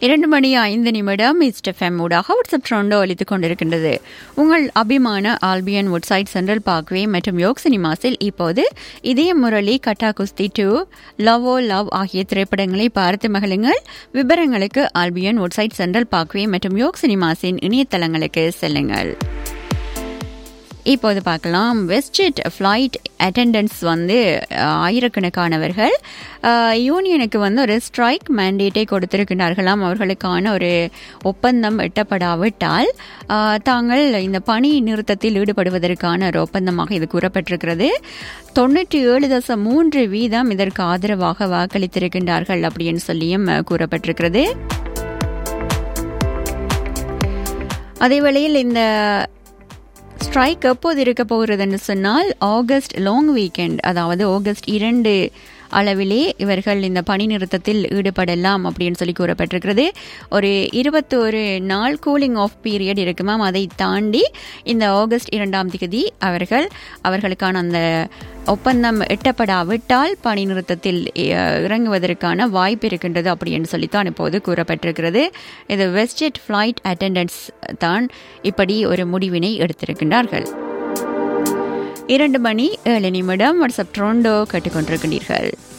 இரண்டு மணி ஐந்து நிமிடம் இஸ்டெஃப்எம் ஊடாக வாட்ஸ்அப் ட்ரோண்டோ அளித்துக் கொண்டிருக்கின்றது உங்கள் அபிமான ஆல்பியன் வுட்சைட் சென்ட்ரல் பார்க்வே மற்றும் யோக் சினிமாஸில் இப்போது இதய முரளி கட்டா குஸ்தி டூ லவ் ஓ லவ் ஆகிய திரைப்படங்களை பார்த்து மகிழுங்கள் விவரங்களுக்கு ஆல்பியன் வுட்சைட் சென்ட்ரல் பார்க்வே மற்றும் யோக் சினிமாஸின் இணையதளங்களுக்கு செல்லுங்கள் இப்போது பார்க்கலாம் வெஸ்ட்ஜெட் ஃப்ளைட் அட்டெண்டன்ஸ் வந்து அஹ், ஆயிரக்கணக்கானவர்கள் அஹ், யூனியனுக்கு வந்து ஒரு ஸ்ட்ரைக் மேண்டேட்டை கொடுத்திருக்கிறார்களாம் அவர்களுக்கான ஒரு ஒப்பந்தம் எட்டப்படாவிட்டால் அஹ், தாங்கள் இந்த பணி நிறுத்தத்தில் ஈடுபடுவதற்கான ஒரு ஒப்பந்தமாக இது கூறப்பட்டிருக்கிறது தொண்ணூற்றி ஏழு தசம் மூன்று வீதம் இதற்கு ஆதரவாக வாக்களித்திருக்கின்றார்கள் அப்படின்னு சொல்லியும் அஹ், கூறப்பட்டிருக்கிறது அதே வேளையில் இந்த ஸ்ட்ரைக் எப்போது இருக்க போகிறதுன்னு சொன்னால் ஆகஸ்ட் லாங் வீக்கெண்ட் அதாவது ஆகஸ்ட் இரண்டு அளவிலே இவர்கள் இந்த பணி நிறுத்தத்தில் ஈடுபடலாம் அப்படின்னு சொல்லி கூறப்பட்டிருக்கிறது ஒரு இருபத்தோரு நாள் கூலிங் ஆஃப் பீரியட் இருக்குமாம் அதை தாண்டி இந்த ஆகஸ்ட் இரண்டாம் தேதி அவர்கள் அவர்களுக்கான அந்த ஒப்பந்தம் எட்டப்படாவிட்டால் பணி நிறுத்தத்தில் அஹ், இறங்குவதற்கான வாய்ப்பு இருக்கின்றது அப்படின்னு சொல்லித்தான் இப்போது கூறப்பட்டிருக்கிறது இது வெஸ்ட்ஜெட் ஃப்ளைட் அட்டெண்டன்ஸ் தான் இப்படி ஒரு முடிவினை எடுத்திருக்கின்றார்கள் இரண்டு மணி ஏழு நிமிடம் வாட்ஸ்அப் ட்ரோண்டோ கேட்டுக்கொண்டிருக்கின்றீர்கள்